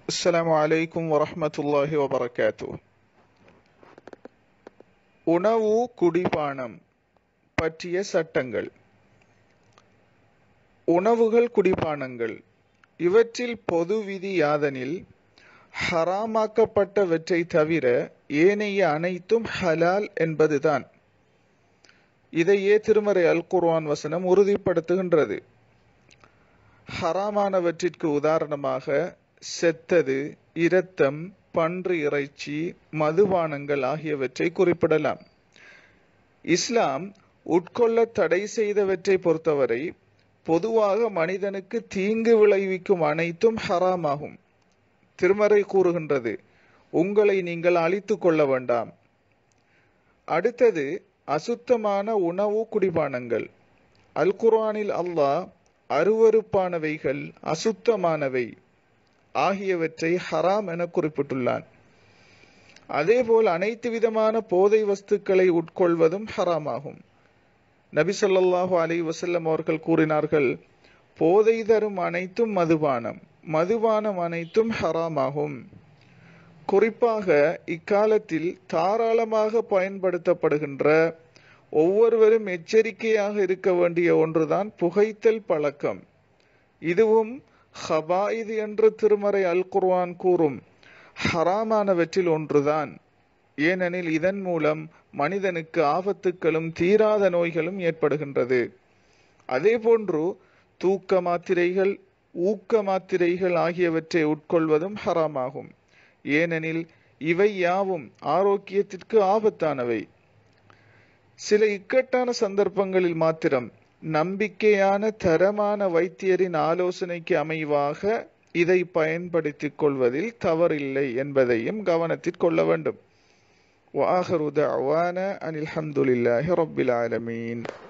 السلام عليكم ورحمة الله وبركاته உணவு குடிபானம் பற்றிய சட்டங்கள் உணவுகள் குடிபானங்கள் இவற்றில் பொது விதி யாதனில் ஹராமாக்கப்பட்டவற்றை தவிர ஏனைய அனைத்தும் ஹலால் என்பதுதான் இதையே திருமறை அல் குர்ஆன் வசனம் உறுதிப்படுத்துகின்றது ஹராமானவற்றிற்கு உதாரணமாக செத்தது இரத்தம் பன்று இறைச்சி மதுபானங்கள் ஆகியவற்றை குறிப்பிடலாம் இஸ்லாம் உட்கொள்ள தடை செய்தவற்றை பொறுத்தவரை பொதுவாக மனிதனுக்கு தீங்கு விளைவிக்கும் அனைத்தும் ஹராமாகும் திருமறை கூறுகின்றது உங்களை நீங்கள் அழித்துக் கொள்ள வேண்டாம் அடுத்தது அசுத்தமான உணவு குடிபானங்கள் அல் குர்ஆனில் அல்லாஹ் அருவருப்பானவைகள் அசுத்தமானவை ஆகியவற்றை ஹராம் என குறிப்பிட்டுள்ளான் அதேபோல் அனைத்து விதமான போதை வஸ்துக்களை உட்கொள்வதும் ஹராமாகும் நபி சொல்லாஹு அலி வசல்லம் அவர்கள் கூறினார்கள் போதை தரும் அனைத்தும் மதுபானம் மதுபானம் அனைத்தும் ஹராமாகும் குறிப்பாக இக்காலத்தில் தாராளமாக பயன்படுத்தப்படுகின்ற ஒவ்வொருவரும் எச்சரிக்கையாக இருக்க வேண்டிய ஒன்றுதான் புகைத்தல் பழக்கம் இதுவும் ஹபாயிது என்று திருமறை அல் குர்வான் கூறும் ஹராமானவற்றில் ஒன்றுதான் ஏனெனில் இதன் மூலம் மனிதனுக்கு ஆபத்துக்களும் தீராத நோய்களும் ஏற்படுகின்றது அதே போன்று தூக்க மாத்திரைகள் ஊக்க மாத்திரைகள் ஆகியவற்றை உட்கொள்வதும் ஹராமாகும் ஏனெனில் இவை யாவும் ஆரோக்கியத்திற்கு ஆபத்தானவை சில இக்கட்டான சந்தர்ப்பங்களில் மாத்திரம் நம்பிக்கையான தரமான வைத்தியரின் ஆலோசனைக்கு அமைவாக இதை பயன்படுத்திக் கொள்வதில் தவறில்லை என்பதையும் கவனத்தில் கொள்ள வேண்டும் وآخر دعوانا أن الحمد لله رب العالمين